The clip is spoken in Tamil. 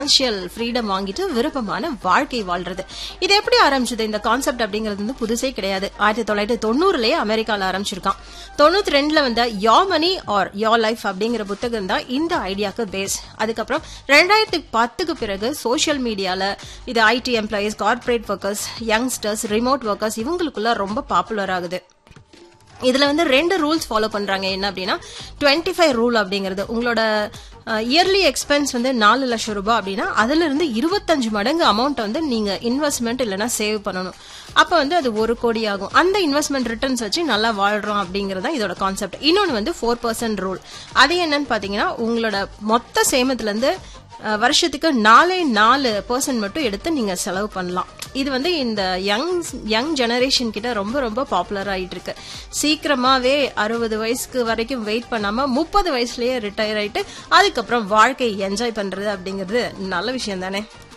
ஃபினான்ஷியல் ஃப்ரீடம் வாங்கிட்டு விருப்பமான வாழ்க்கை வாழ்றது இது எப்படி ஆரம்பிச்சது இந்த கான்செப்ட் அப்படிங்கிறது வந்து புதுசே கிடையாது ஆயிரத்தி தொள்ளாயிரத்தி தொண்ணூறுலயே அமெரிக்கால ஆரம்பிச்சிருக்கான் தொண்ணூத்தி ரெண்டுல வந்த யோ மணி ஆர் யோ லைஃப் அப்படிங்கிற புத்தகம் தான் இந்த ஐடியாக்கு பேஸ் அதுக்கப்புறம் ரெண்டாயிரத்தி பத்துக்கு பிறகு சோஷியல் மீடியால இது IT employees corporate workers youngsters remote workers இவங்களுக்குள்ள ரொம்ப பாப்புலர் ஆகுது இதுல வந்து ரெண்டு ரூல்ஸ் ஃபாலோ பண்றாங்க என்ன அப்படின்னா டுவெண்ட்டி ஃபைவ் ரூல் அப்படிங்கிறது உங்களோட இயர்லி எக்ஸ்பென்ஸ் வந்து நாலு லட்சம் ரூபாய் அப்படின்னா அதுல இருந்து இருபத்தஞ்சு மடங்கு அமௌண்ட் வந்து நீங்க இன்வெஸ்ட்மெண்ட் இல்லைன்னா சேவ் பண்ணணும் அப்ப வந்து அது ஒரு கோடி ஆகும் அந்த இன்வெஸ்ட்மெண்ட் ரிட்டர்ன்ஸ் வச்சு நல்லா வாழ்றோம் அப்படிங்கறது தான் இதோட கான்செப்ட் இன்னொன்னு வந்து ஃபோர் பர்சன்ட் ரூல் அது என்னன்னு பாத்தீங்கன்னா உங்களோட மொத்த சேமத்துல இருந்து அஹ், வருஷத்துக்கு நாலே நாலு பர்சன்ட் மட்டும் எடுத்து நீங்க செலவு பண்ணலாம் இது வந்து இந்த யங் யங் ஜெனரேஷன் கிட்ட ரொம்ப ரொம்ப பாப்புலர் ஆயிட்டு இருக்கு சீக்கிரமாவே அறுபது வயசுக்கு வரைக்கும் வெயிட் பண்ணாம முப்பது வயசுலயே ரிட்டையர் ஆயிட்டு அதுக்கப்புறம் வாழ்க்கையை என்ஜாய் பண்றது அப்படிங்கிறது நல்ல விஷயம் தானே